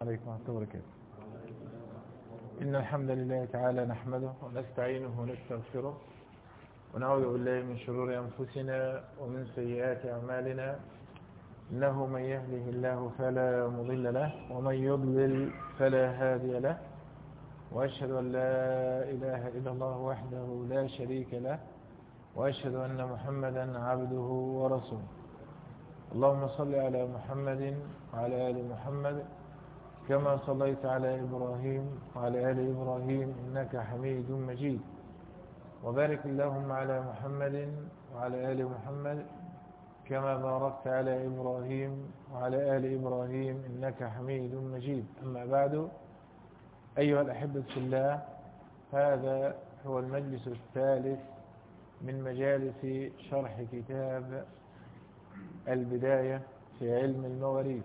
عليكم ورحمة الله وبركاته إن الحمد لله تعالى نحمده ونستعينه ونستغفره ونعوذ بالله من شرور أنفسنا ومن سيئات أعمالنا إنه من يهده الله فلا مضل له ومن يضلل فلا هادي له وأشهد أن لا إله إلا الله وحده لا شريك له وأشهد أن محمدا عبده ورسوله اللهم صل على محمد وعلى آل محمد كما صليت على إبراهيم وعلى آل إبراهيم إنك حميد مجيد وبارك اللهم على محمد وعلى آل محمد كما باركت على إبراهيم وعلى آل إبراهيم إنك حميد مجيد أما بعد أيها الأحبة في الله هذا هو المجلس الثالث من مجالس شرح كتاب البداية في علم المواريث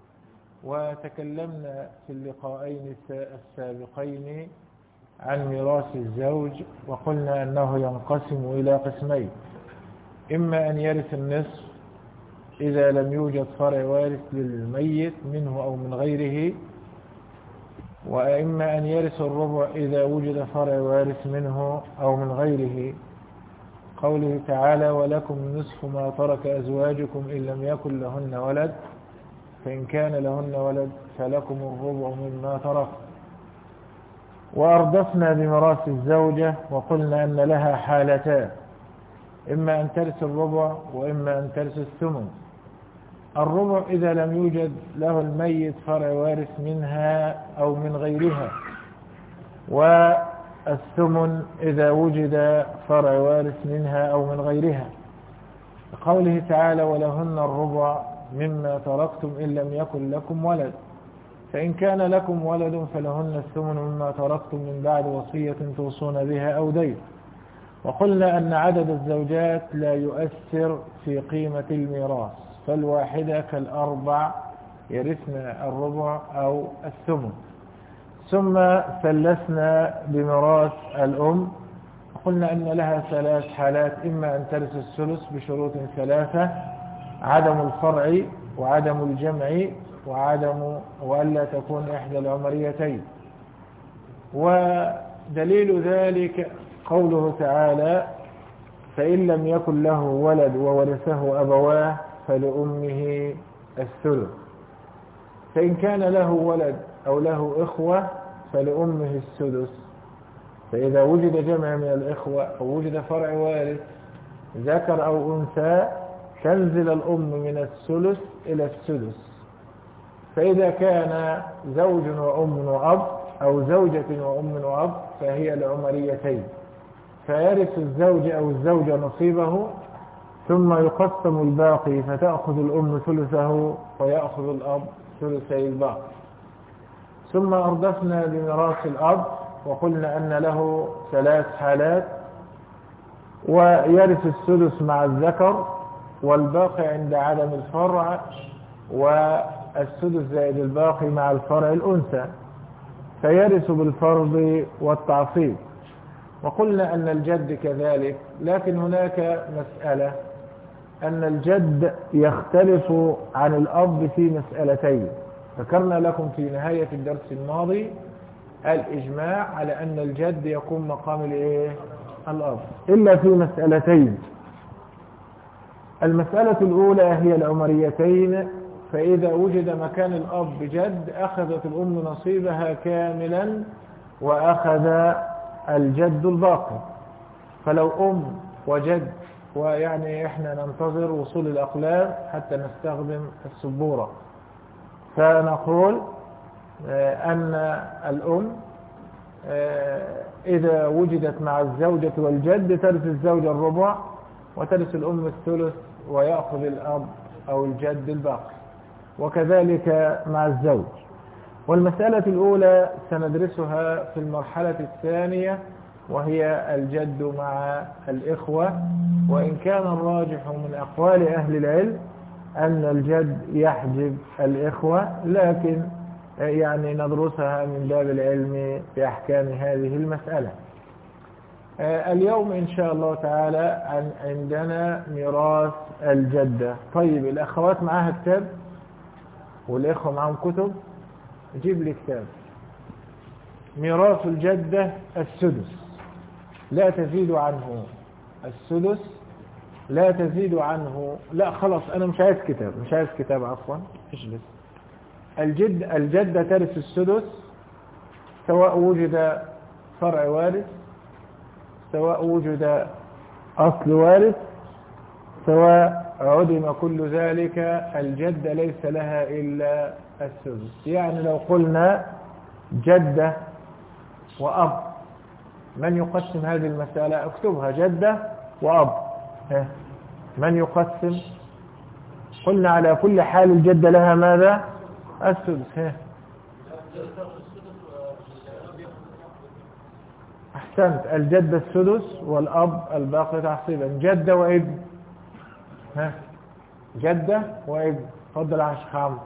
وتكلمنا في اللقاءين السابقين عن ميراث الزوج وقلنا أنه ينقسم إلى قسمين إما أن يرث النصف إذا لم يوجد فرع وارث للميت منه أو من غيره وإما أن يرث الربع إذا وجد فرع وارث منه أو من غيره قوله تعالى ولكم نصف ما ترك أزواجكم إن لم يكن لهن ولد فإن كان لهن ولد فلكم الربع مما ترك وأردفنا بمراس الزوجة وقلنا أن لها حالتان إما أن ترث الربع وإما أن ترث الثمن الربع إذا لم يوجد له الميت فرع وارث منها أو من غيرها والثمن إذا وجد فرع وارث منها أو من غيرها قوله تعالى ولهن الربع مما تركتم إن لم يكن لكم ولد فإن كان لكم ولد فلهن الثمن مما تركتم من بعد وصية توصون بها أو دين وقلنا أن عدد الزوجات لا يؤثر في قيمة الميراث فالواحدة كالأربع يرثن الربع أو الثمن ثم ثلثنا بميراث الأم قلنا أن لها ثلاث حالات إما أن ترث الثلث بشروط ثلاثة عدم الفرع وعدم الجمع وعدم وألا تكون إحدى العمريتين ودليل ذلك قوله تعالى فإن لم يكن له ولد وورثه أبواه فلأمه الثلث فإن كان له ولد أو له إخوة فلأمه السدس فإذا وجد جمع من الإخوة أو وجد فرع وارث ذكر أو أنثى تنزل الأم من الثلث إلى السدس فإذا كان زوج وأم وأب أو زوجة وأم وأب فهي العمريتين فيرث الزوج أو الزوجة نصيبه ثم يقسم الباقي فتأخذ الأم ثلثه ويأخذ الأب ثلثي الباقي ثم أردفنا بميراث الأب وقلنا أن له ثلاث حالات ويرث السدس مع الذكر والباقي عند عدم الفرع والسدس زائد الباقي مع الفرع الأنثى فيرث بالفرض والتعصيب وقلنا أن الجد كذلك لكن هناك مسألة أن الجد يختلف عن الأب في مسألتين ذكرنا لكم في نهاية الدرس الماضي الإجماع على أن الجد يقوم مقام الإيه؟ الأب إلا في مسألتين المسألة الأولى هي العمريتين فإذا وجد مكان الأب جد أخذت الأم نصيبها كاملا وأخذ الجد الباقي فلو أم وجد ويعني إحنا ننتظر وصول الأقلام حتى نستخدم السبورة فنقول أن الأم إذا وجدت مع الزوجة والجد ترث الزوجة الربع وترث الأم الثلث ويأخذ الأب أو الجد الباقي وكذلك مع الزوج والمسألة الأولى سندرسها في المرحلة الثانية وهي الجد مع الإخوة وإن كان الراجح من أقوال أهل العلم أن الجد يحجب الإخوة لكن يعني ندرسها من باب العلم بأحكام هذه المسألة اليوم إن شاء الله تعالى عندنا ميراث الجدة طيب الأخوات معها كتاب والإخوة معهم كتب جيب لي كتاب ميراث الجدة السدس لا تزيد عنه السدس لا تزيد عنه لا خلاص أنا مش عايز كتاب مش عايز كتاب عفوا اجلس الجد الجدة ترث السدس سواء وجد فرع وارث سواء وجد أصل وارث سواء عدم كل ذلك الجدة ليس لها إلا السدس يعني لو قلنا جدة وأب من يقسم هذه المسألة اكتبها جدة وأب من يقسم قلنا على كل حال الجدة لها ماذا السدس أحسنت الجدة السدس والأب الباقي تحصيلا جدة وابن ها جدة وابن تفضل يا شيخ عمرو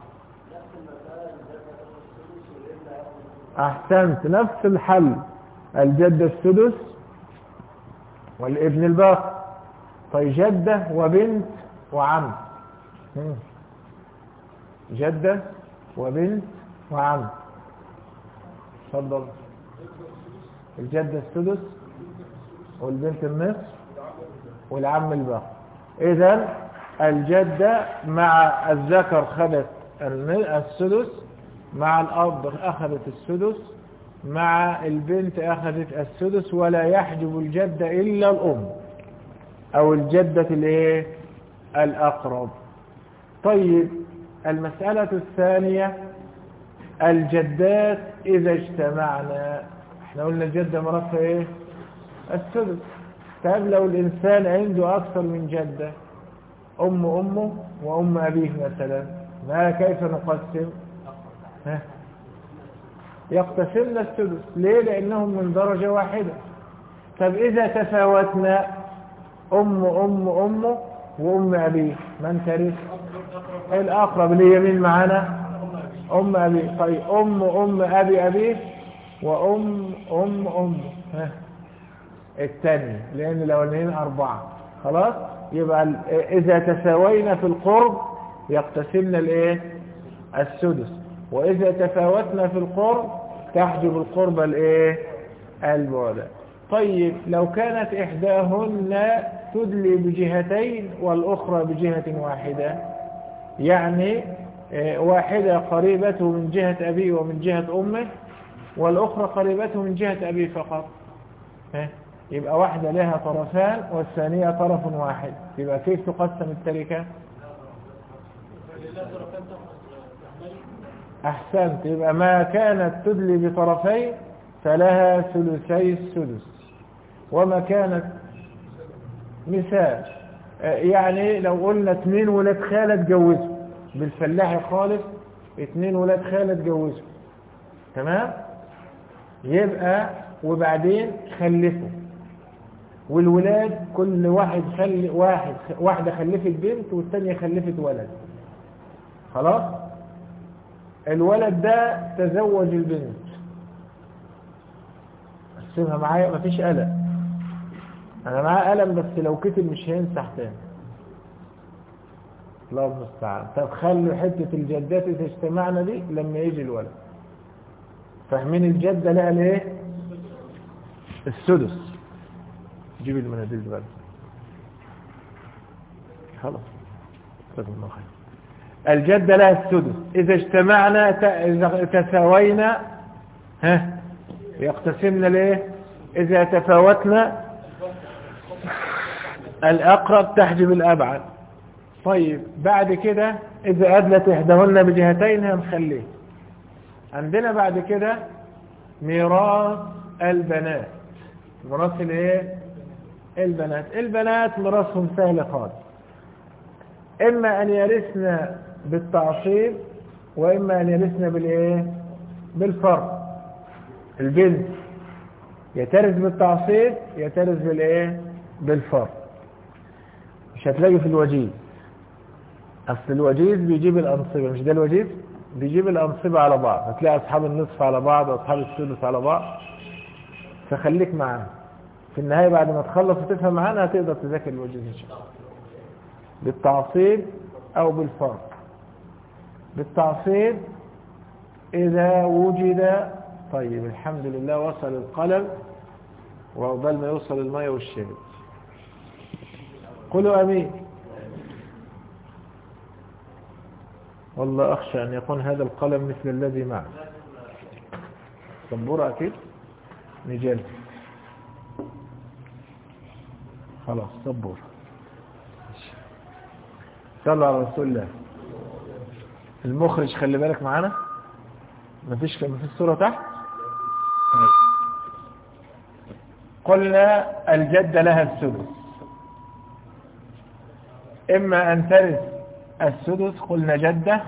أحسنت نفس الحل الجدة السدس والابن الباقي طيب جدة وبنت وعم جدة وبنت وعم تفضل الجدة السدس والبنت النصف والعم الباقي اذا الجدة مع الذكر خدت السدس مع الأب أخذت السدس مع البنت أخذت السدس ولا يحجب الجدة إلا الأم أو الجدة الايه الأقرب طيب المسألة الثانية الجدات إذا اجتمعنا احنا قلنا الجدة مرتها ايه السدس طيب لو الإنسان عنده أكثر من جدة أم أمه وأم أبيه مثلا ما كيف نقسم ها يقتسمنا السدس ليه لأنهم من درجة واحدة طب إذا تفاوتنا أم أم أمه وأم أبيه من ترث الأقرب اللي هي مين معانا أم أبي طيب أم أم أبي أبيه وأم أم أم ها الثانية لأن الأولانيين أربعة خلاص يبقى إذا تساوينا في القرب يقتسمنا الإيه السدس وإذا تفاوتنا في القرب تحجب القرب الإيه البعد طيب لو كانت إحداهن تدلي بجهتين والأخرى بجهة واحدة يعني واحدة قريبته من جهة أبيه ومن جهة أمه والأخرى قريبته من جهة أبيه فقط يبقى واحدة لها طرفان والثانية طرف واحد يبقى كيف تقسم التركة أحسنت يبقى ما كانت تدلي بطرفين فلها ثلثي السدس وما كانت مثال يعني لو قلنا اثنين ولاد خالة اتجوزوا بالفلاحي خالص اثنين ولاد خالة اتجوزوا تمام يبقى وبعدين خلفوا والولاد كل واحد خل واحد واحدة خلفت بنت والثانية خلفت ولد خلاص الولد ده تزوج البنت اقسمها معايا مفيش قلق انا معاه قلم بس لو كتب مش هينسح تاني الله المستعان طب خلوا حتة الجدات اذا اجتمعنا دي لما يجي الولد فاهمين الجدة لها ليه السدس جيب المناديل دي بقى خلاص جزاكم الله خير الجدة لها السدس إذا اجتمعنا إذا تساوينا ها يقتسمنا ليه إذا تفاوتنا الأقرب تحجب الأبعد طيب بعد كده إذا أدلت إحداهن بجهتين هنخليه عندنا بعد كده ميراث البنات ميراث الايه البنات البنات ميراثهم سهل خالص اما ان يرثن بالتعصيب واما ان يرثن بالايه بالفرق البنت يترث بالتعصيب يترث بالايه بالفرق مش هتلاقي في الوجيز اصل الوجيز بيجيب الانصبه مش ده الوجيز بيجيب الانصبه على بعض هتلاقي اصحاب النصف على بعض واصحاب الثلث على بعض فخليك معانا في النهايه بعد ما تخلص وتفهم معانا هتقدر تذاكر الوجيز ان شاء الله بالتعصيب او بالفرق بالتعصيب إذا وجد طيب الحمد لله وصل القلم وعقبال ما يوصل المية والشاي قولوا أمين والله أخشى أن يكون هذا القلم مثل الذي معه سبورة أكيد نجال خلاص سبورة صلى على رسول الله المخرج خلي بالك معانا مفيش مفيش صورة تحت طيب. قلنا الجدة لها السدس إما أن ترث السدس قلنا جدة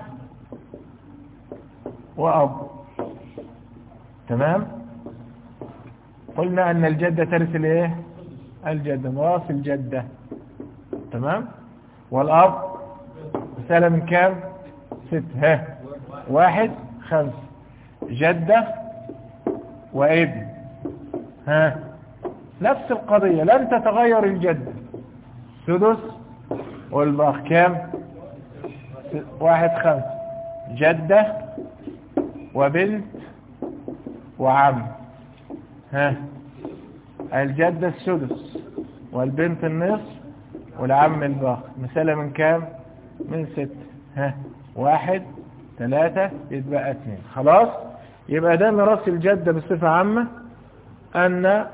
وأب تمام قلنا أن الجدة ترث الايه الجدة ميراث الجدة تمام والأب رسالة من كام ست ها واحد خمس جدة وابن ها نفس القضية لن تتغير الجدة سدس والباق كام واحد خمس جدة وبنت وعم ها الجدة السدس والبنت النصف والعم الباقي مثال من كام من ست ها واحد ثلاثة يتبقى اثنين خلاص يبقى ده ميراث الجدة بصفة عامة أن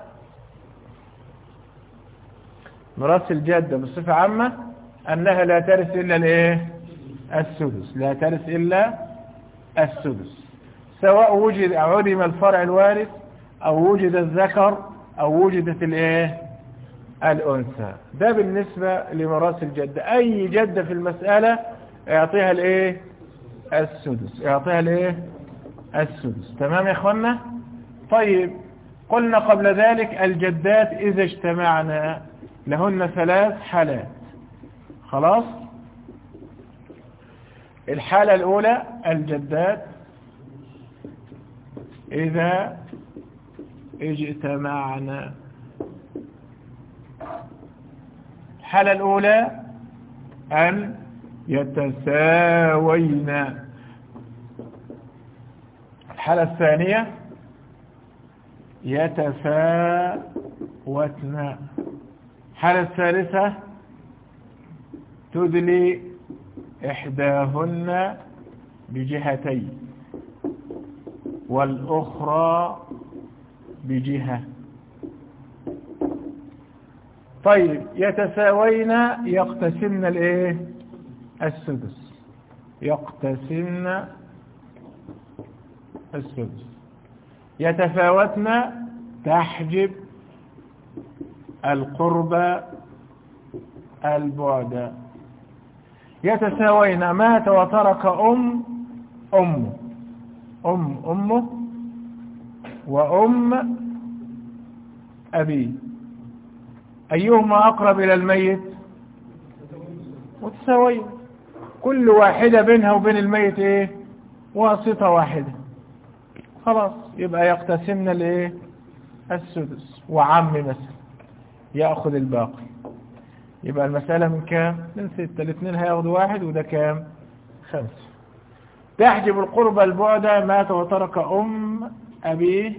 ميراث الجدة بصفة عامة أنها لا ترث إلا الإيه السدس لا ترث إلا السدس سواء وجد عدم الفرع الوارث أو وجد الذكر أو وجدت الإيه الأنثى ده بالنسبة لميراث الجدة أي جدة في المسألة اعطيها الإيه السدس اعطيها الإيه السدس تمام يا اخوانا طيب قلنا قبل ذلك الجدات إذا اجتمعنا لهن ثلاث حالات خلاص الحالة الأولى الجدات إذا اجتمعنا الحالة الأولى أن يتساوين الحالة الثانية يتفاوتن الحالة الثالثة تدلي إحداهن بجهتين والأخرى بجهة طيب يتساوين يقتسمن الايه السدس يقتسمن السدس يتفاوتن تحجب القرب البعد يتساوين مات وترك أم أمه أم أمه وأم أبيه أيهما أقرب إلى الميت متساوية كل واحدة بينها وبين الميت إيه واسطة واحدة خلاص يبقى يقتسمنا الإيه السدس وعم مثلا يأخذ الباقي يبقى المسألة من كام من ستة الاثنين هياخدوا واحد وده كام خمسة تحجب القرب البعد مات وترك أم أبيه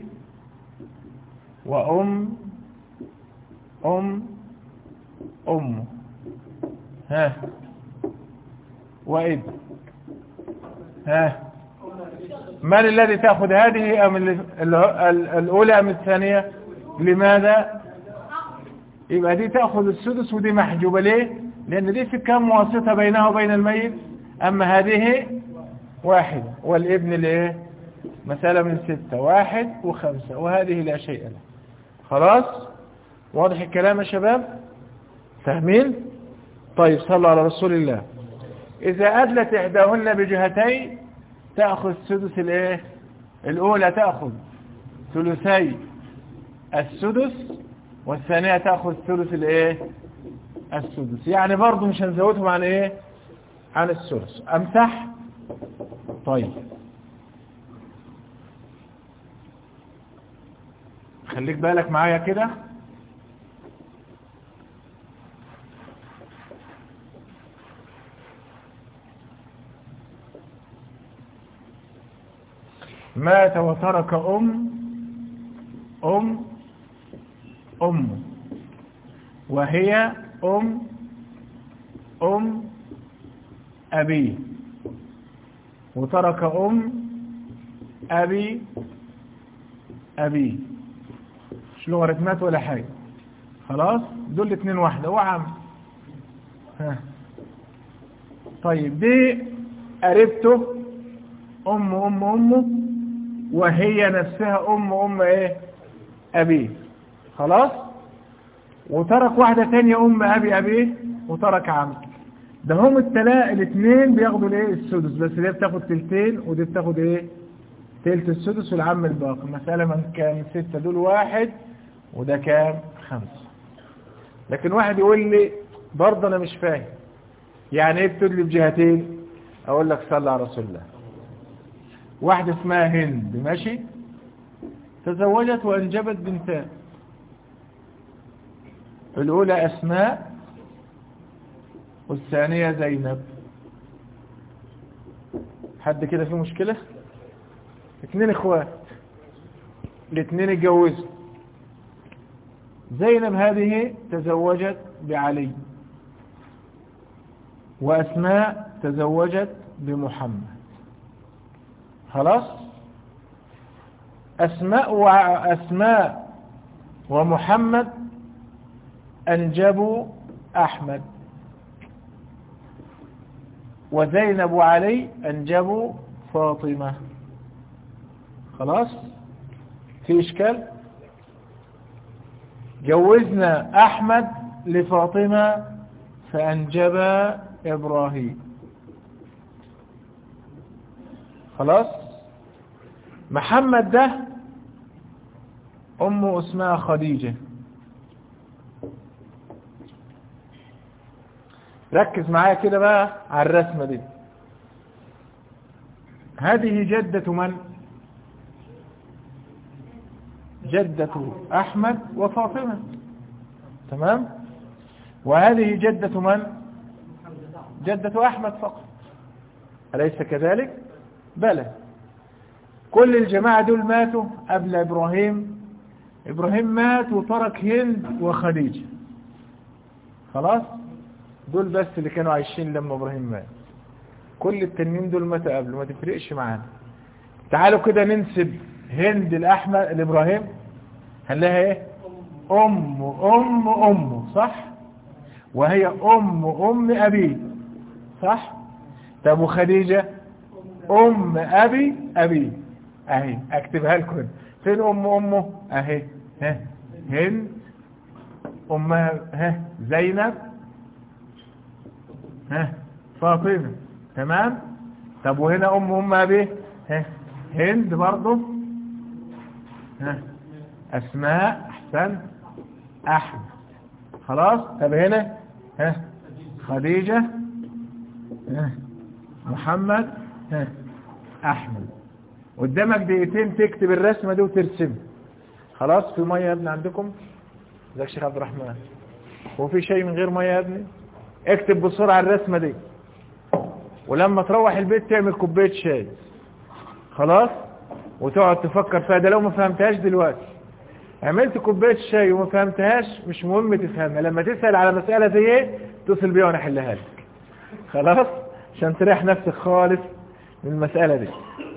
وأم أم أم ها وإب ها من الذي تأخذ هذه أم الأولى أم الثانية لماذا يبقى دي تأخذ السدس ودي محجوبة ليه لأن دي في كم واسطة بينها وبين الميت أما هذه واحد والابن الايه مسألة من ستة واحد وخمسة وهذه لا شيء له خلاص واضح الكلام يا شباب فاهمين طيب صلوا على رسول الله إذا أدلت إحداهن بجهتين تأخذ سدس الايه الأولى تأخذ ثلثي السدس والثانية تأخذ ثلث الايه السدس يعني برضو مش هنزودهم عن ايه عن السدس امسح طيب خليك بالك معايا كده مات وترك أم أم أم وهي أم أم أبي وترك أم أبي أبي مش لغة مات ولا حاجة خلاص دول اتنين واحدة وعم ها طيب دي قريبته أم أم أمه وهي نفسها أم أم إيه أبيه خلاص وترك واحدة تانية أم أبي أبيه وترك عم ده هم التلاء الاثنين بياخدوا الايه السدس بس دي بتاخد تلتين ودي بتاخد ايه تلت السدس والعم الباقي المسألة من كان ستة دول واحد وده كام خمسة لكن واحد يقول لي برضه انا مش فاهم يعني ايه بتدلي بجهتين اقول لك صلى على رسول الله واحدة اسمها هند ماشي تزوجت وانجبت بنتان الاولى اسماء والثانية زينب حد كده فيه مشكلة اتنين اخوات الاتنين اتجوزوا زينب هذه تزوجت بعلي وأسماء تزوجت بمحمد خلاص أسماء وأسماء ومحمد أنجبوا أحمد وزينب وعلي أنجبوا فاطمة خلاص في إشكال جوزنا أحمد لفاطمة فأنجب إبراهيم خلاص محمد ده أمه اسمها خديجة ركز معايا كده بقى على الرسمة دي هذه جدة من جدة أحمد وفاطمة تمام وهذه جدة من جدة أحمد فقط أليس كذلك بلى كل الجماعة دول ماتوا قبل إبراهيم إبراهيم مات وترك هند وخديجة خلاص دول بس اللي كانوا عايشين لما إبراهيم مات كل التنين دول ماتوا قبل ما تفرقش معانا تعالوا كده ننسب هند الأحمد لإبراهيم هنلاقيها ايه أم أم أم صح وهي أم أم أبي صح طب وخديجة أم أبي أبي أهي أكتبها لكم فين أم أمه أهي ها هند أمها ها زينب ها فاطمة تمام طب وهنا أم أم أبي ها هند برضه ها أسماء أحسن أحمد خلاص طب هنا ها خديجة ها محمد ها أحمد قدامك دقيقتين تكتب الرسمة دي وترسم خلاص في مية يا ابني عندكم ازيك شيخ عبد الرحمن هو في شيء من غير مية يا ابني اكتب بسرعة الرسمة دي ولما تروح البيت تعمل كوباية شاي خلاص وتقعد تفكر فيها ده لو ما فهمتهاش دلوقتي عملت كوبايه شاي وما فهمتهاش مش مهم تفهمها لما تسأل على مسألة زي ايه اتصل بيها وانا احلها لك خلاص عشان تريح نفسك خالص من المسألة دي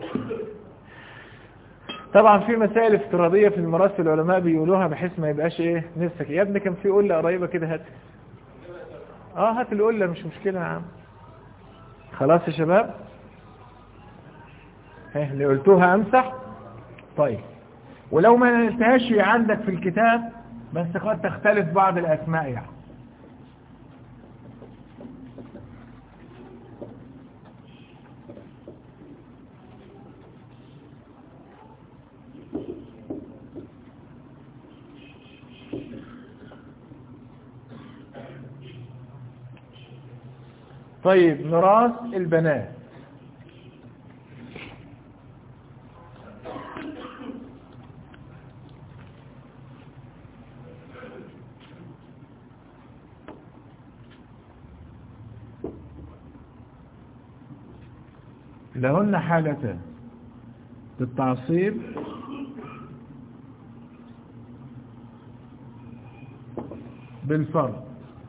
طبعا في مسائل افتراضية في المراسل العلماء بيقولوها بحيث ما يبقاش ايه نفسك يا ابني كان في قلة قريبة كده هات اه هات القلة مش مشكلة يا عم خلاص يا شباب ها اللي قلتوها امسح طيب ولو ما نلتهاش عندك في الكتاب بس قد تختلف بعض الأسماء يعني طيب ميراث البنات لهن حالتان بالتعصيب بالفرض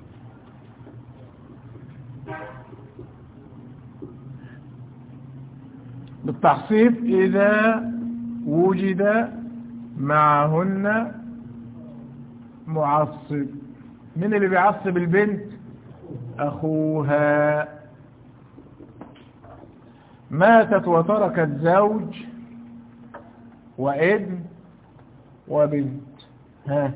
بالتعصيب إذا وجد معهن معصب من اللي بيعصب البنت أخوها ماتت وتركت زوج وابن وبنت ها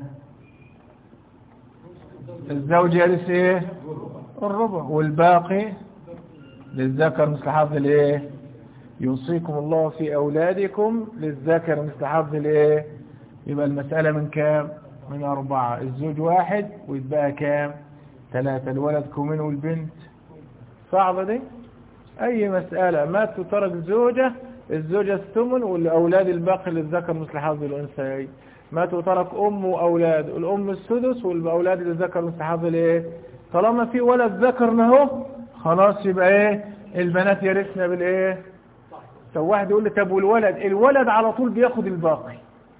الزوج يرث ايه الربع والباقي للذكر مثل حظ الايه يوصيكم الله في اولادكم للذكر مثل حظ الايه يبقى المسألة من كام من اربعة الزوج واحد ويتبقى كام ثلاثة الولد كومين والبنت صعبة دي اي مسألة مات وترك زوجة الزوجة الثمن والاولاد الباقي للذكر مثل حظ الانثيين مات وترك ام واولاد الام السدس والاولاد للذكر مثل حظ الايه طالما في ولد ذكر له خلاص يبقى ايه البنات يرثنا بالايه طب واحد يقول لي طب والولد الولد على طول بياخد الباقي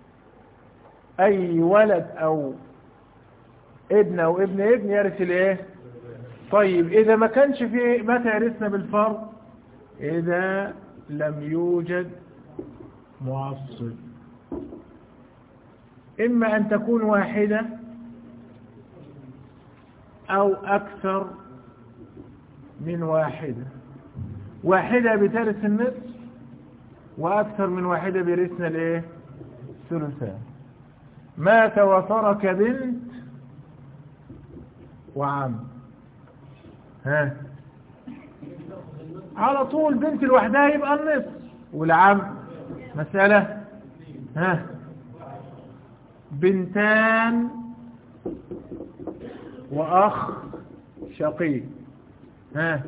اي ولد او ابن او ابن ابن يرث الايه طيب اذا ما كانش في متى يرثنا بالفرض اذا لم يوجد معصب اما ان تكون واحدة او اكثر من واحدة واحدة بترث النصف واكثر من واحدة بيرثنا الايه ثلثان مات وترك بنت وعم ها على طول بنت لوحدها يبقى النصف والعم مسألة ها بنتان وأخ شقيق ها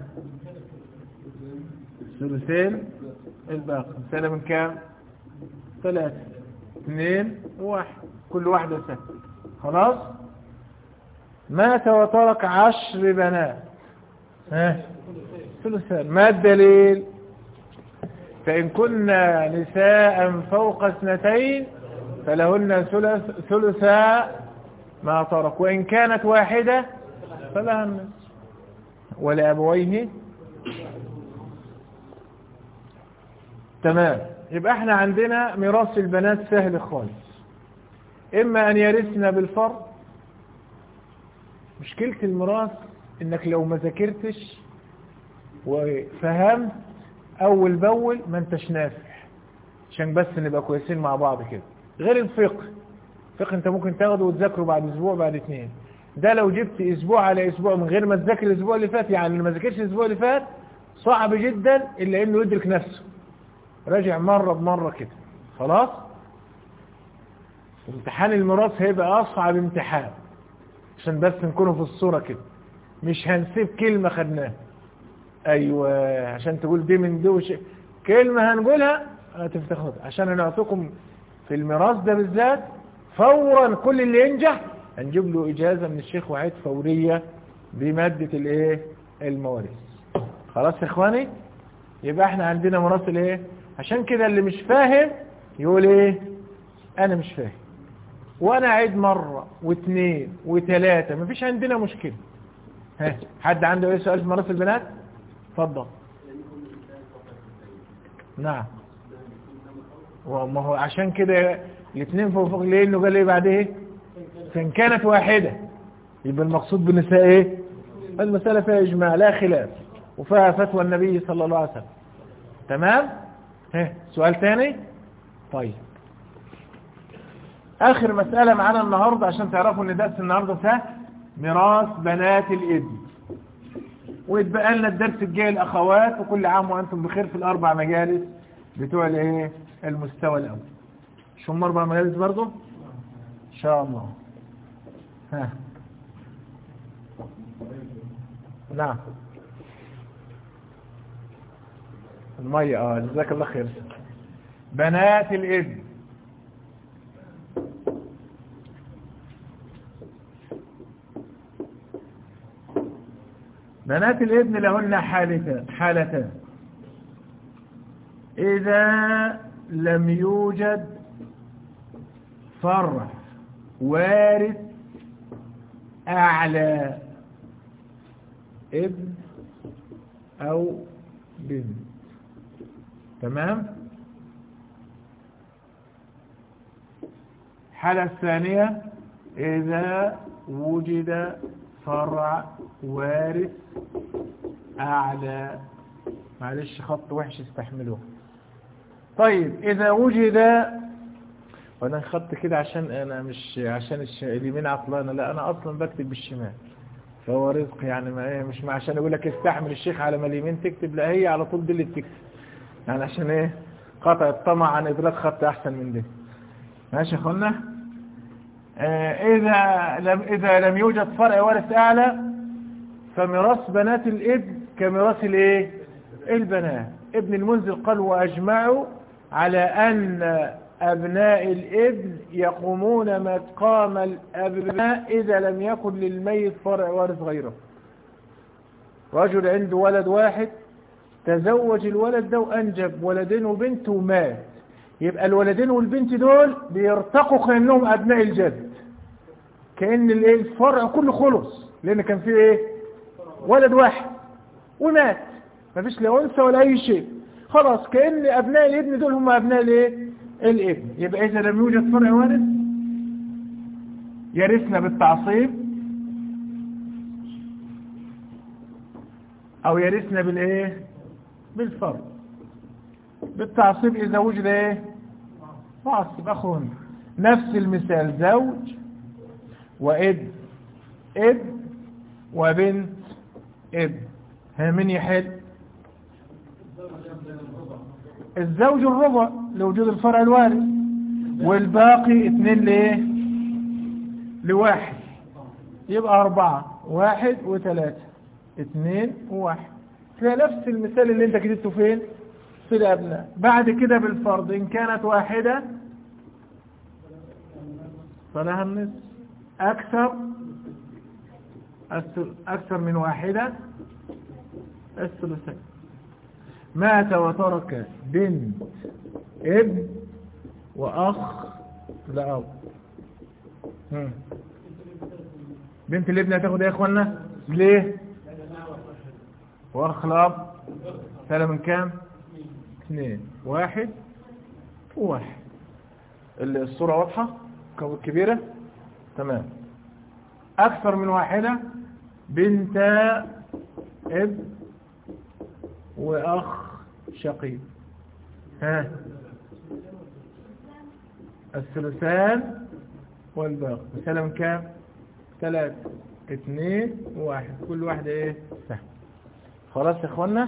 ثلثين الباقي مسألة من كام ثلاثة اثنين واحد كل واحدة سنة خلاص مات وترك عشر بنات ها ثلثان ما الدليل فإن كنا نساء فوق اثنتين فلهن ثلث ثلثا ما ترك وإن كانت واحدة فلها النصف ولأبويه تمام يبقى احنا عندنا ميراث البنات سهل خالص اما ان يرثنا بالفرض مشكلة الميراث انك لو ما ذاكرتش وفهمت اول باول ما انتش نافع عشان بس نبقى كويسين مع بعض كده غير الفقه الفقه انت ممكن تاخده وتذاكره بعد اسبوع بعد اثنين ده لو جبت اسبوع على اسبوع من غير ما تذاكر الاسبوع اللي فات يعني اللي ما ذاكرش الاسبوع اللي فات صعب جدا الا انه يدرك نفسه راجع مرة بمرة كده خلاص امتحان الميراث هيبقى اصعب امتحان عشان بس نكونوا في الصورة كده مش هنسيب كلمة خدناها ايوه عشان تقول دي من دي وش... كلمة هنقولها هتفتخد عشان نعطيكم في الميراث ده بالذات فورا كل اللي ينجح هنجيب له اجازة من الشيخ وعيد فورية بمادة الايه المواريث خلاص يا اخواني يبقى احنا عندنا ميراث الايه عشان كده اللي مش فاهم يقول ايه انا مش فاهم وانا اعيد مرة واثنين وثلاثة مفيش عندنا مشكلة ها حد عنده ايه سؤال في ميراث البنات اتفضل نعم وما هو عشان كده الاثنين فوق فوق ليه انه قال ايه بعد ايه فان كانت واحدة يبقى المقصود بالنساء ايه المسألة فيها اجماع لا خلاف وفيها فتوى النبي صلى الله عليه وسلم تمام ها سؤال تاني طيب اخر مسألة معانا النهاردة عشان تعرفوا ان درس النهاردة سهل ميراث بنات الابن ويتبقى لنا الدرس الجاي الاخوات وكل عام وانتم بخير في الاربع مجالس بتوع الايه المستوى الاول شو هم اربع مجالس برضو ان شاء الله ها نعم المية اه جزاك الله خير بنات الابن بنات الابن لهن حالتان حالتان إذا لم يوجد فرع وارث أعلى ابن أو بنت تمام الحالة الثانية إذا وجد فرع وارث أعلى معلش خط وحش استحملوه طيب إذا وجد وأنا خط كده عشان أنا مش عشان الش... اليمين عطلانة لا أنا أصلا بكتب بالشمال فهو رزق يعني ما إيه مش ما عشان يقول لك استحمل الشيخ على ما اليمين تكتب لا هي على طول دي اللي بتكتب يعني عشان إيه قطع الطمع عن إدراك خط أحسن من ده ماشي يا أخوانا آه إذا لم إذا لم يوجد فرع وارث أعلى فميراث بنات الابن كميراث الايه البنات ابن المنذر قال واجمعوا على ان ابناء الابن يقومون مقام الابناء اذا لم يكن للميت فرع وارث غيره رجل عنده ولد واحد تزوج الولد ده وانجب ولدين وبنت ومات يبقى الولدين والبنت دول بيرتقوا كانهم ابناء الجد كان الايه الفرع كله خلص لان كان فيه ايه ولد واحد ومات مفيش لا انثى ولا اي شيء خلاص كأن ابناء الابن دول هم ابناء الايه الابن يبقى اذا لم يوجد فرع وارث يرثنا بالتعصيب او يرثنا بالايه بالفرع بالتعصيب اذا وجد ايه معصب اخونا نفس المثال زوج وابن ابن وبنت ابن ها من يحل الزوج الربع لوجود الفرع الوارث والباقي اتنين لايه لواحد يبقى اربعة واحد وثلاثة اتنين وواحد تلاقي نفس المثال اللي انت كتبته فين في الابناء بعد كده بالفرض ان كانت واحدة فلها النصف اكثر اكثر من واحدة الثلثين مات وترك بنت ابن واخ لأب بنت الابن هتاخد ايه يا اخوانا ليه واخ لأب سنة من كام اثنين واحد وواحد الصورة واضحة كبيرة تمام اكثر من واحدة بنت ابن واخ شقيق ها الثلثان والباقي مثلا كام ثلاثة اثنين واحد كل واحدة ايه سهم خلاص يا اخوانا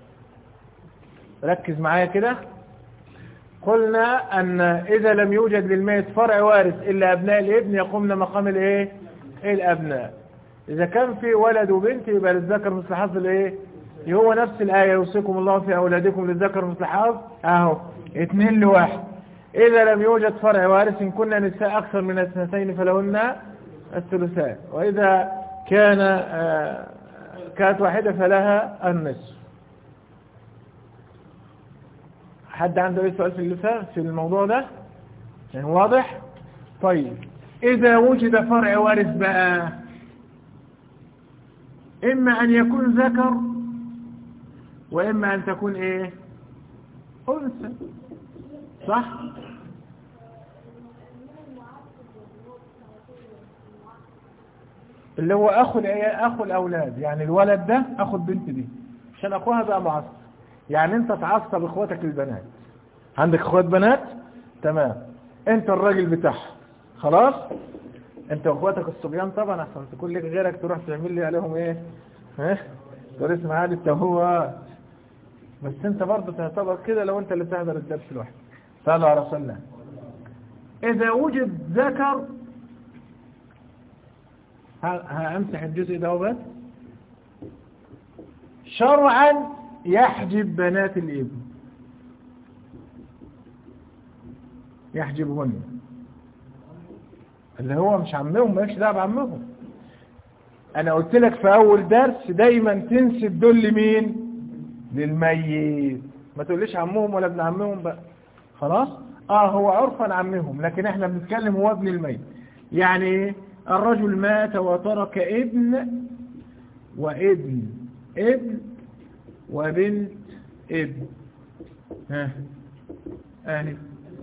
ركز معايا كده قلنا ان اذا لم يوجد للميت فرع وارث الا ابناء الابن يقومن مقام الايه الابناء اذا كان في ولد وبنت يبقى للذكر مثل حظ الايه هو نفس الايه يوصيكم الله في اولادكم للذكر مثل حظ اهو اتنين لواحد اذا لم يوجد فرع وارث ان كنا نساء اكثر من اثنتين فلهن الثلثان واذا كان آه كانت واحدة فلها النصف حد عنده اي سؤال في اللسان في الموضوع ده يعني واضح طيب اذا وجد فرع وارث بقى اما ان يكون ذكر واما ان تكون ايه انثى صح اللي هو اخو اخو الاولاد يعني الولد ده اخو البنت دي عشان اخوها بقى معصب يعني انت تعصب اخواتك البنات عندك اخوات بنات تمام انت الراجل بتاعها خلاص انت واخواتك الصبيان طبعا احسن تكون لك غيرك تروح تعمل لي عليهم ايه ها تقول اسمع عادي التهوات بس انت برضه تعتبر كده لو انت اللي تحضر الدرس لوحدك صلى على رسول الله اذا وجد ذكر همسح الجزء ده بس شرعا يحجب بنات الابن يحجبهن اللي هو مش عمهم مالكش دعوه بعمهم انا قلت لك في اول درس دايما تنسب دول لمين للميت ما تقوليش عمهم ولا ابن عمهم بقى خلاص اه هو عرفا عمهم لكن احنا بنتكلم هو ابن الميت يعني الرجل مات وترك ابن وابن ابن وبنت ابن ها اهي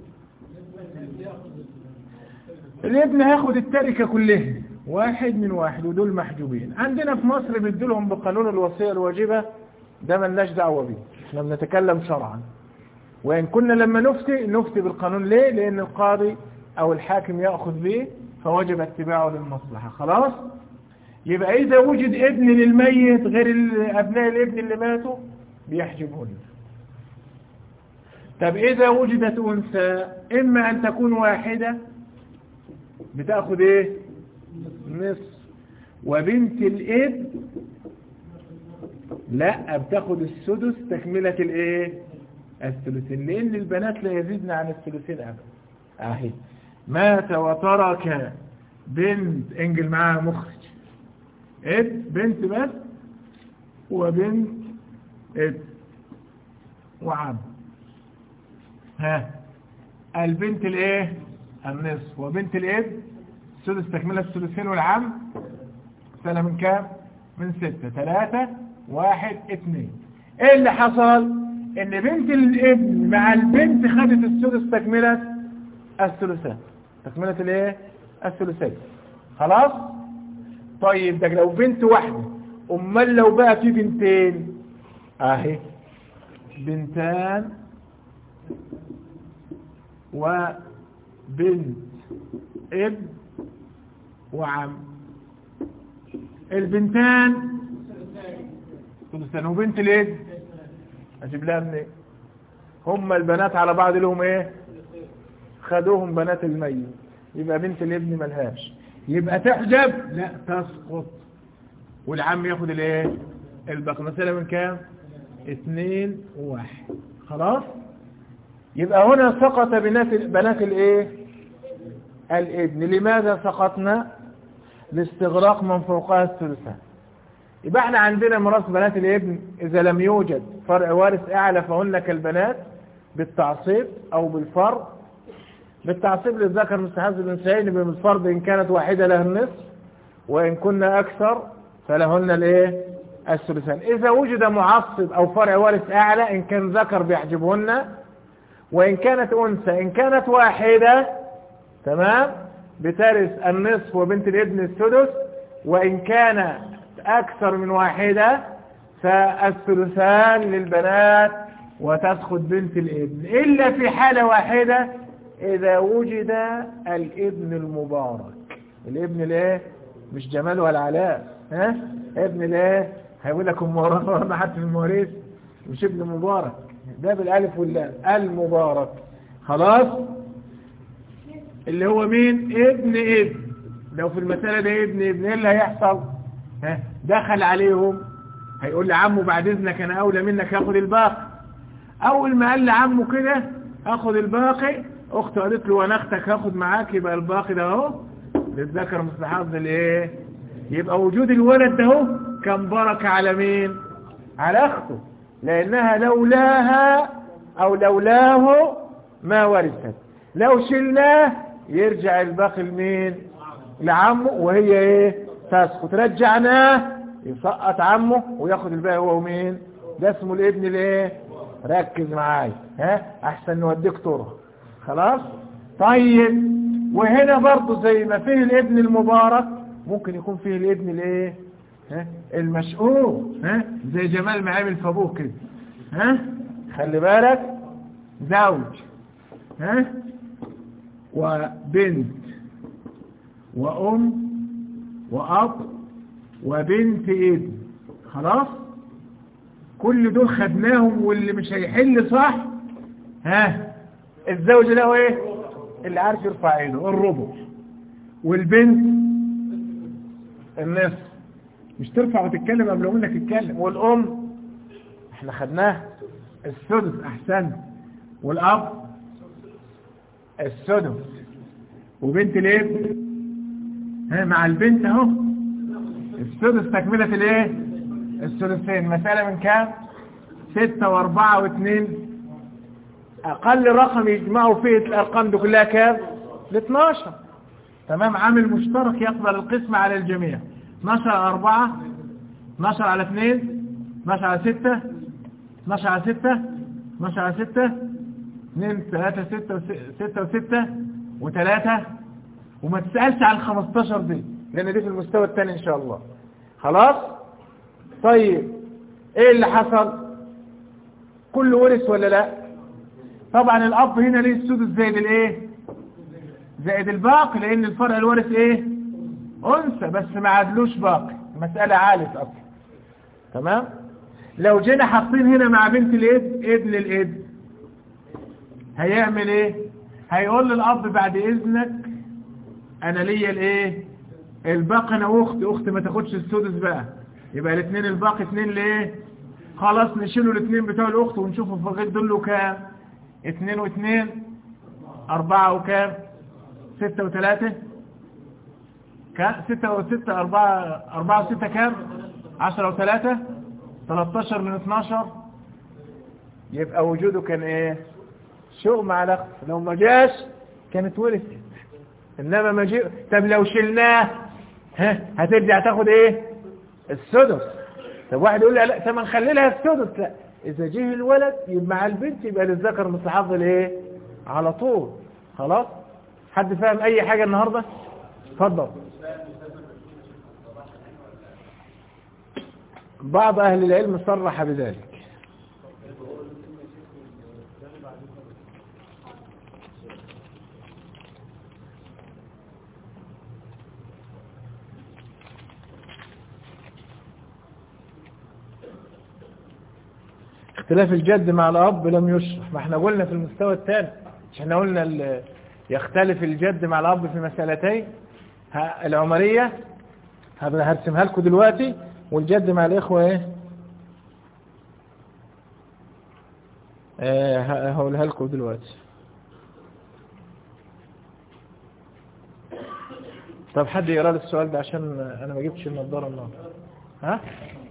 الابن هياخد التركة كلها واحد من واحد ودول محجوبين عندنا في مصر بيدولهم بقانون الوصية الواجبة ده ملناش دعوة بيه احنا بنتكلم شرعا وإن كنا لما نفتي نفتي بالقانون ليه لأن القاضي أو الحاكم يأخذ به فوجب اتباعه للمصلحة خلاص يبقى إذا وجد ابن للميت غير أبناء الابن اللي ماتوا بيحجبهن طب إذا وجدت أنثى إما أن تكون واحدة بتأخذ إيه نصف وبنت الإب لا بتاخد السدس تكملة الإيه الثلثين لأن البنات لا يزيدن عن الثلثين أبدا أهي مات وترك بنت انجل معاها مخرج اب بنت بس وبنت اب وعم ها البنت الايه النصف وبنت الاب سدس تكملة الثلثين والعم سنة من كام من ستة ثلاثة واحد اثنين ايه اللي حصل ان بنت الابن مع البنت خدت السدس تكملة الثلثان تكملة الايه الثلثين خلاص طيب ده لو بنت واحدة امال لو بقى في بنتين اهي بنتان وبنت ابن وعم البنتان ثلثان وبنت الابن اجيب لها منين هم البنات على بعض لهم ايه خدوهم بنات الميت يبقى بنت الابن ملهاش يبقى تحجب لا تسقط والعم ياخد الايه الباقي مثلا من كام اتنين وواحد خلاص يبقى هنا سقط بنات بنات الايه الابن لماذا سقطنا لاستغراق من فوقها الثلثان يبقى احنا عندنا ميراث بنات الابن اذا لم يوجد فرع وارث اعلى فهن كالبنات بالتعصيب او بالفرض بالتعصيب للذكر مستحب الانثيين بالفرض ان كانت واحده لها النصف وان كنا اكثر فلهن الايه الثلثان اذا وجد معصب او فرع وارث اعلى ان كان ذكر بيحجبهن وان كانت انثى ان كانت واحده تمام بترث النصف وبنت الابن السدس وان كان اكثر من واحده فالثلثان للبنات وتسقط بنت الابن الا في حاله واحده اذا وجد الابن المبارك الابن الايه مش جمال ولا علاء ها ابن الايه هيقول لك ام حتى في المواريث مش ابن مبارك ده بالالف واللام المبارك خلاص اللي هو مين ابن ابن لو في المسألة ده ابن ابن ايه اللي هيحصل ها دخل عليهم هيقول لي عمه بعد اذنك انا اولى منك هاخد الباقي اول ما قال لعمه كده اخد الباقي اخته قالت له وانا اختك هاخد معاك يبقى الباقي ده اهو للذكر مثل حظ الايه يبقى وجود الولد ده اهو كان بركه على مين على اخته لانها لولاها او لولاه ما ورثت لو شلناه يرجع الباقي لمين لعمه وهي ايه تسقط رجعناه يسقط عمه وياخد الباقي هو ومين ده اسمه الابن الايه ركز معايا ها احسن نوديك طرق خلاص طيب وهنا برضه زي ما فيه الابن المبارك ممكن يكون فيه الابن الايه ها المشؤوم ها زي جمال ما عامل في ابوه كده ها خلي بالك زوج ها وبنت وام واب وبنت ابن خلاص كل دول خدناهم واللي مش هيحل صح ها الزوج له ايه اللي عارف يرفع ايده الربع والبنت النصف مش ترفع وتتكلم قبل منك تتكلم والام احنا خدناها السدس احسن والاب السدس وبنت الابن ها مع البنت اهو السدس تكملة الايه الثلثين مسألة من كام ستة واربعة واثنين اقل رقم يجمعوا فيه الارقام دي كلها كام ل 12 تمام عامل مشترك يقبل القسم على الجميع 12 على 4 12 على 2 12 على 6 12 على 6 12 على 6 2 3 6 6 و6 و3 وما تسألش على ال 15 دي لان دي في المستوى الثاني ان شاء الله خلاص طيب ايه اللي حصل كله ورث ولا لا طبعا الاب هنا ليه السدس زائد الايه زائد الباقي لان الفرع الوارث ايه انثى بس ما عادلوش باقي المسألة عالت اصلا تمام لو جينا حاطين هنا مع بنت الابن ابن الابن هيعمل ايه هيقول للاب بعد اذنك انا ليا الايه الباقي انا واختي اختي ما تاخدش السدس بقى يبقى الاثنين الباقي اثنين ليه خلاص نشيلوا الاثنين بتوع الاخت ونشوفوا في الغيط دول كام اثنين واثنين اربعة وكام ستة وثلاثة كام ستة وستة اربعة اربعة وستة كام عشرة وثلاثة تلاتاشر من اتناشر يبقى وجوده كان ايه شوق مع الاخت لو ما جاش كانت ورثت انما ما جي طب لو شلناه ها هترجع تاخد ايه السدس طب واحد يقول لي لا طب ما نخلي لها السدس لا اذا جه الولد يبقى مع البنت يبقى للذكر مثل حظ الايه على طول خلاص حد فاهم اي حاجه النهارده اتفضل بعض اهل العلم صرح بذلك اختلاف الجد مع الأب لم يشرح ما احنا قلنا في المستوى الثاني مش احنا قلنا ال- يختلف الجد مع الأب في مسألتين ه- العمرية هب- هرسمها لكم دلوقتي والجد مع الإخوة ايه آه، ه- هقولها لكم دلوقتي طب حد يقرا لي السؤال ده عشان انا ما جبتش النضاره النهارده ها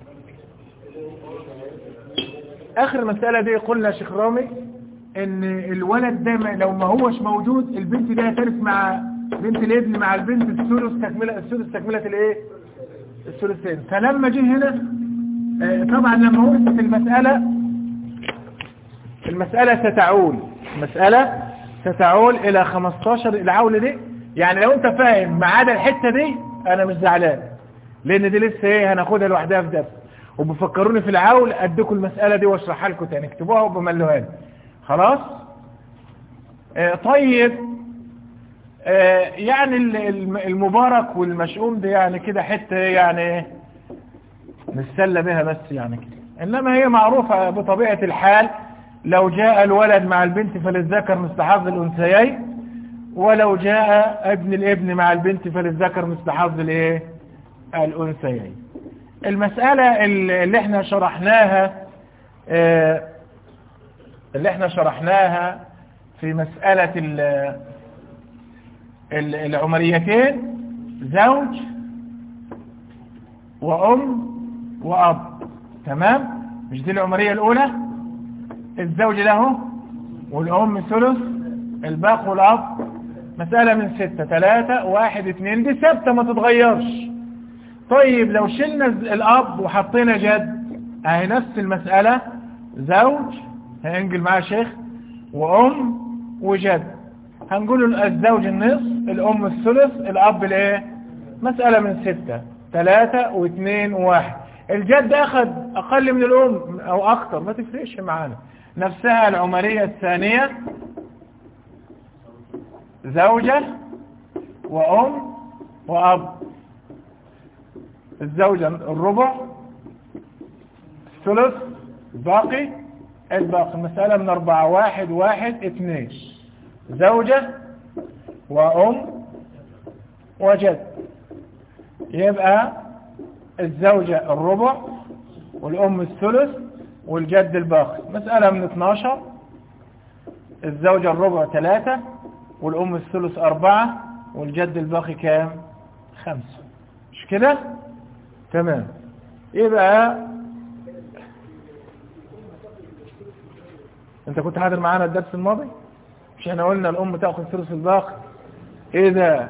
اخر مسألة دي قلنا يا شيخ رامي ان الولد ده ما- لو ما هوش موجود البنت دي هترث مع بنت الابن مع البنت الثلث تكملة الثلث تكملة الايه الثلثين فلما جه هنا آه، طبعا لما ورثت المسألة المسألة ستعول المسألة ستعول الى 15 العول دي يعني لو انت فاهم ما عدا الحتة دي انا مش زعلان لان دي لسه ايه هناخدها لوحدها في درس وبفكروني في العول اديكم المسألة دي واشرحها لكم تاني اكتبوها وبملوها لي خلاص آه طيب آه يعني ال- الم- المبارك والمشؤوم دي يعني كده حتة يعني ايه نتسلى بها بس يعني كده انما هي معروفة بطبيعة الحال لو جاء الولد مع البنت فللذكر مثل حظ الانثيين ولو جاء ابن الابن مع البنت فللذكر مثل حظ الايه الانثيين المسألة اللي احنا شرحناها آه، اللي احنا شرحناها في مسألة ال- ال- العمريتين زوج وأم وأب تمام مش دي العمرية الأولى الزوج له والأم ثلث الباقي والأب مسألة من ستة ثلاثة واحد اتنين دي ثابتة ما تتغيرش طيب لو شلنا الأب وحطينا جد اهي نفس المسألة زوج هنقل معاه شيخ وأم وجد هنقول الزوج النصف الأم الثلث الأب الايه مسألة من ستة ثلاثة واثنين وواحد الجد أخذ أقل من الأم أو أكتر ما تفرقش معانا نفسها العمرية الثانية زوجة وأم وأب الزوجة الربع الثلث الباقي الباقي المسألة من أربعة واحد واحد اثنين زوجة وأم وجد يبقى الزوجة الربع والأم الثلث والجد الباقي مسألة من 12 الزوجة الربع ثلاثة والأم الثلث أربعة والجد الباقي كام خمسة مش كده تمام يبقى انت كنت حاضر معانا الدرس الماضي مش احنا قلنا الام تأخذ ثلث الباقي اذا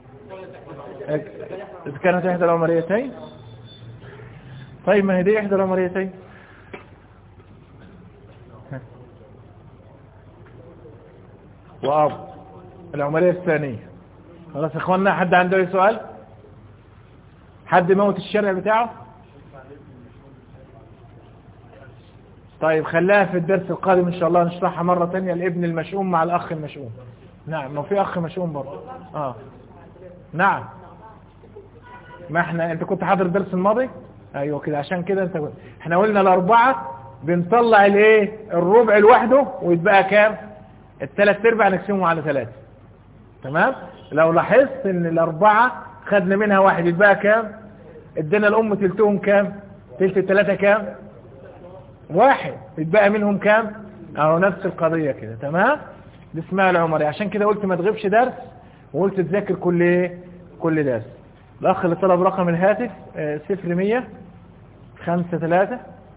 اذا كانت احدى العمريتين طيب ما هي دي احدى العمريتين واب العمرية الثانية خلاص يا اخوانا حد عنده اي سؤال حد موت الشرع بتاعه طيب خلاها في الدرس القادم ان شاء الله نشرحها مرة تانية الابن المشؤوم مع الاخ المشؤوم نعم ما في اخ مشؤوم برضه اه نعم ما احنا انت كنت حاضر الدرس الماضي ايوه كده عشان كده انت كنت. احنا قلنا الاربعة بنطلع الايه الربع لوحده ويتبقى كام الثلاث ارباع نقسمهم على ثلاثة تمام لو لاحظت ان الاربعة خدنا منها واحد يتبقى كام ادينا الام تلتهم كام تلت الثلاثة كام واحد يتبقى منهم كام اهو نفس القضية كده تمام دي اسمها العمري عشان كده قلت ما تغيبش درس وقلت تذاكر كل ايه كل درس الاخ اللي طلب رقم الهاتف اه صفر مية خمسة ثلاثة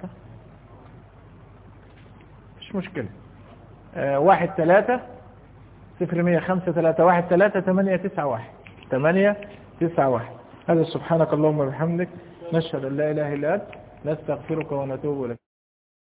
مش مشكلة اه واحد ثلاثة صفر مية خمسة ثلاثة واحد ثلاثة ثمانية تسعة واحد ثمانية تسعة واحد هذا سبحانك اللهم وبحمدك نشهد ان لا اله الا انت نستغفرك ونتوب اليك